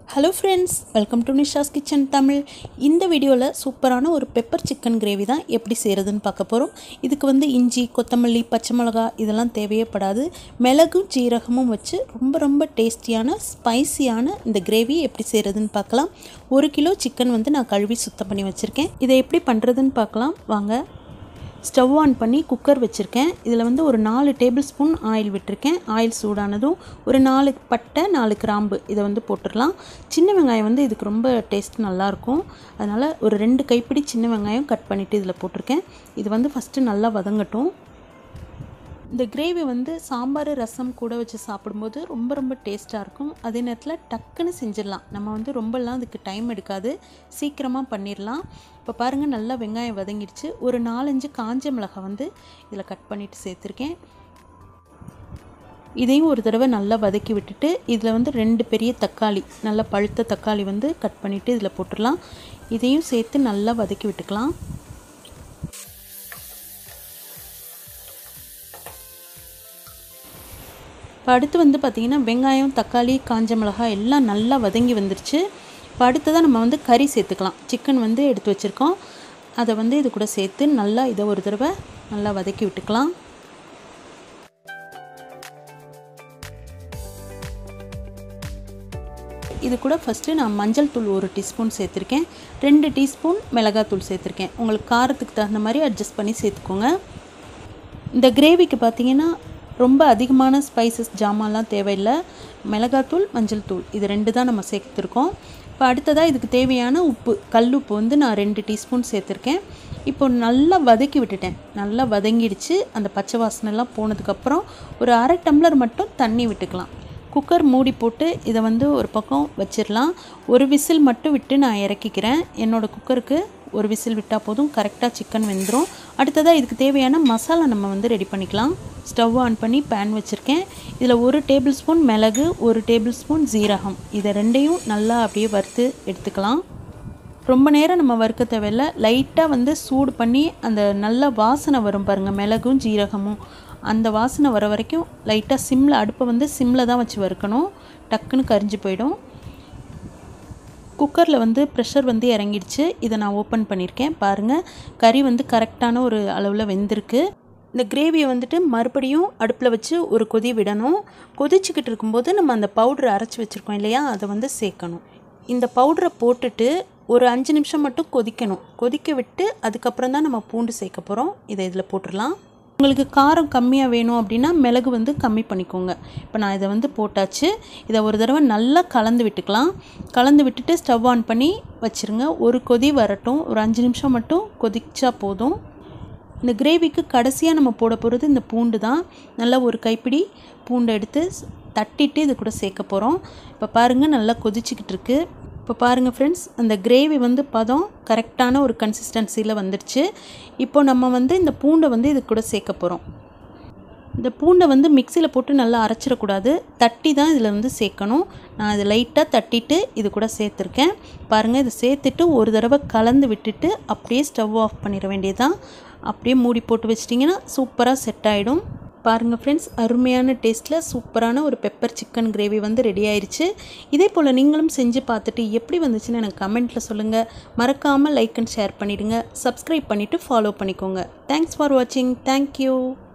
hello friends welcome to Nisha's kitchen Tamil இந்த வீடியோவில் சூப்பரான ஒரு பெப்பர் சிக்கன் கிரேவி தான் எப்படி செய்கிறதுன்னு பார்க்க போகிறோம் இதுக்கு வந்து இஞ்சி கொத்தமல்லி பச்சை மிளகா இதெல்லாம் தேவையப்படாது மிளகும் ஜீரகமும் வச்சு ரொம்ப ரொம்ப டேஸ்டியான ஸ்பைசியான இந்த கிரேவி எப்படி செய்கிறதுன்னு பார்க்கலாம் ஒரு கிலோ சிக்கன் வந்து நான் கழுவி சுத்தம் பண்ணி வச்சுருக்கேன் இதை எப்படி பண்ணுறதுன்னு பார்க்கலாம் வாங்க ஸ்டவ் ஆன் பண்ணி குக்கர் வச்சுருக்கேன் இதில் வந்து ஒரு நாலு டேபிள் ஸ்பூன் ஆயில் விட்டுருக்கேன் ஆயில் சூடானதும் ஒரு நாலு பட்டை நாலு கிராம்பு இதை வந்து போட்டுடலாம் சின்ன வெங்காயம் வந்து இதுக்கு ரொம்ப டேஸ்ட் நல்லாயிருக்கும் அதனால் ஒரு ரெண்டு கைப்பிடி சின்ன வெங்காயம் கட் பண்ணிவிட்டு இதில் போட்டிருக்கேன் இது வந்து ஃபஸ்ட்டு நல்லா வதங்கட்டும் இந்த கிரேவி வந்து சாம்பார் ரசம் கூட வச்சு சாப்பிடும்போது ரொம்ப ரொம்ப டேஸ்ட்டாக இருக்கும் அதே நேரத்தில் டக்குன்னு செஞ்சிடலாம் நம்ம வந்து ரொம்பலாம் அதுக்கு டைம் எடுக்காது சீக்கிரமாக பண்ணிடலாம் இப்போ பாருங்கள் நல்லா வெங்காயம் வதங்கிடுச்சு ஒரு நாலஞ்சு காஞ்ச மிளகாய் வந்து இதில் கட் பண்ணிவிட்டு சேர்த்துருக்கேன் இதையும் ஒரு தடவை நல்லா வதக்கி விட்டுட்டு இதில் வந்து ரெண்டு பெரிய தக்காளி நல்லா பழுத்த தக்காளி வந்து கட் பண்ணிவிட்டு இதில் போட்டுடலாம் இதையும் சேர்த்து நல்லா வதக்கி விட்டுக்கலாம் இப்போ அடுத்து வந்து பார்த்திங்கன்னா வெங்காயம் தக்காளி காஞ்ச மிளகாய் எல்லாம் நல்லா வதங்கி வந்துருச்சு இப்போ அடுத்ததாக நம்ம வந்து கறி சேர்த்துக்கலாம் சிக்கன் வந்து எடுத்து வச்சுருக்கோம் அதை வந்து இது கூட சேர்த்து நல்லா இதை ஒரு தடவை நல்லா வதக்கி விட்டுக்கலாம் இது கூட ஃபஸ்ட்டு நான் மஞ்சள் தூள் ஒரு டீஸ்பூன் சேர்த்துருக்கேன் ரெண்டு டீஸ்பூன் மிளகாத்தூள் சேர்த்துருக்கேன் உங்களுக்கு காரத்துக்கு தகுந்த மாதிரி அட்ஜஸ்ட் பண்ணி சேர்த்துக்கோங்க இந்த கிரேவிக்கு பார்த்தீங்கன்னா ரொம்ப அதிகமான ஸ்பைசஸ் ஜாமான்லாம் தேவையில்லை மிளகாத்தூள் மஞ்சள் தூள் இது ரெண்டு தான் நம்ம சேர்த்துருக்கோம் இப்போ அடுத்ததாக இதுக்கு தேவையான உப்பு கல் உப்பு வந்து நான் ரெண்டு டீஸ்பூன் சேர்த்துருக்கேன் இப்போ நல்லா வதக்கி விட்டுட்டேன் நல்லா வதங்கிடுச்சு அந்த பச்சை வாசனைலாம் போனதுக்கப்புறம் ஒரு அரை டம்ளர் மட்டும் தண்ணி விட்டுக்கலாம் குக்கர் மூடி போட்டு இதை வந்து ஒரு பக்கம் வச்சிடலாம் ஒரு விசில் மட்டும் விட்டு நான் இறக்கிக்கிறேன் என்னோடய குக்கருக்கு ஒரு விசில் விட்டால் போதும் கரெக்டாக சிக்கன் வெந்துடும் அடுத்ததாக இதுக்கு தேவையான மசாலா நம்ம வந்து ரெடி பண்ணிக்கலாம் ஸ்டவ் ஆன் பண்ணி பேன் வச்சுருக்கேன் இதில் ஒரு டேபிள் ஸ்பூன் மிளகு ஒரு டேபிள் ஸ்பூன் ஜீரகம் இதை ரெண்டையும் நல்லா அப்படியே வறுத்து எடுத்துக்கலாம் ரொம்ப நேரம் நம்ம வறுக்க தேவையில்லை லைட்டாக வந்து சூடு பண்ணி அந்த நல்ல வாசனை வரும் பாருங்கள் மிளகும் ஜீரகமும் அந்த வாசனை வர வரைக்கும் லைட்டாக சிம்மில் அடுப்பை வந்து சிம்மில் தான் வச்சு வறுக்கணும் டக்குன்னு கரிஞ்சு போயிடும் குக்கரில் வந்து ப்ரெஷர் வந்து இறங்கிடுச்சு இதை நான் ஓப்பன் பண்ணியிருக்கேன் பாருங்கள் கறி வந்து கரெக்டான ஒரு அளவில் வெந்திருக்கு இந்த கிரேவியை வந்துட்டு மறுபடியும் அடுப்பில் வச்சு ஒரு கொதி விடணும் கொதிச்சுக்கிட்டு இருக்கும்போது நம்ம அந்த பவுடரை அரைச்சி வச்சுருக்கோம் இல்லையா அதை வந்து சேர்க்கணும் இந்த பவுடரை போட்டுட்டு ஒரு அஞ்சு நிமிஷம் மட்டும் கொதிக்கணும் கொதிக்க விட்டு அதுக்கப்புறம் தான் நம்ம பூண்டு சேர்க்க போகிறோம் இதை இதில் போட்டுடலாம் உங்களுக்கு காரம் கம்மியாக வேணும் அப்படின்னா மிளகு வந்து கம்மி பண்ணிக்கோங்க இப்போ நான் இதை வந்து போட்டாச்சு இதை ஒரு தடவை நல்லா கலந்து விட்டுக்கலாம் கலந்து விட்டுட்டு ஸ்டவ் ஆன் பண்ணி வச்சுருங்க ஒரு கொதி வரட்டும் ஒரு அஞ்சு நிமிஷம் மட்டும் கொதிச்சா போதும் இந்த கிரேவிக்கு கடைசியாக நம்ம போட போகிறது இந்த பூண்டு தான் நல்லா ஒரு கைப்பிடி பூண்டை எடுத்து தட்டிட்டு இது கூட சேர்க்க போகிறோம் இப்போ பாருங்கள் நல்லா கொதிச்சிக்கிட்டு இருக்கு இப்போ பாருங்கள் ஃப்ரெண்ட்ஸ் அந்த கிரேவி வந்து பதம் கரெக்டான ஒரு கன்சிஸ்டன்சியில் வந்துடுச்சு இப்போ நம்ம வந்து இந்த பூண்டை வந்து இது கூட சேர்க்க போகிறோம் இந்த பூண்டை வந்து மிக்சியில் போட்டு நல்லா அரைச்சிடக்கூடாது தட்டி தான் இதில் வந்து சேர்க்கணும் நான் இதை லைட்டாக தட்டிட்டு இது கூட சேர்த்துருக்கேன் பாருங்கள் இதை சேர்த்துட்டு ஒரு தடவை கலந்து விட்டுட்டு அப்படியே ஸ்டவ் ஆஃப் பண்ணிட வேண்டியதுதான் அப்படியே மூடி போட்டு வச்சிட்டிங்கன்னா சூப்பராக செட் ஆகிடும் பாருங்கள் ஃப்ரெண்ட்ஸ் அருமையான டேஸ்ட்டில் சூப்பரான ஒரு பெப்பர் சிக்கன் கிரேவி வந்து ரெடி ஆயிடுச்சு இதே போல் நீங்களும் செஞ்சு பார்த்துட்டு எப்படி வந்துச்சுன்னு எனக்கு கமெண்ட்டில் சொல்லுங்கள் மறக்காமல் லைக் அண்ட் ஷேர் பண்ணிவிடுங்க சப்ஸ்கிரைப் பண்ணிவிட்டு ஃபாலோ பண்ணிக்கோங்க தேங்க்ஸ் ஃபார் வாட்சிங் தேங்க்யூ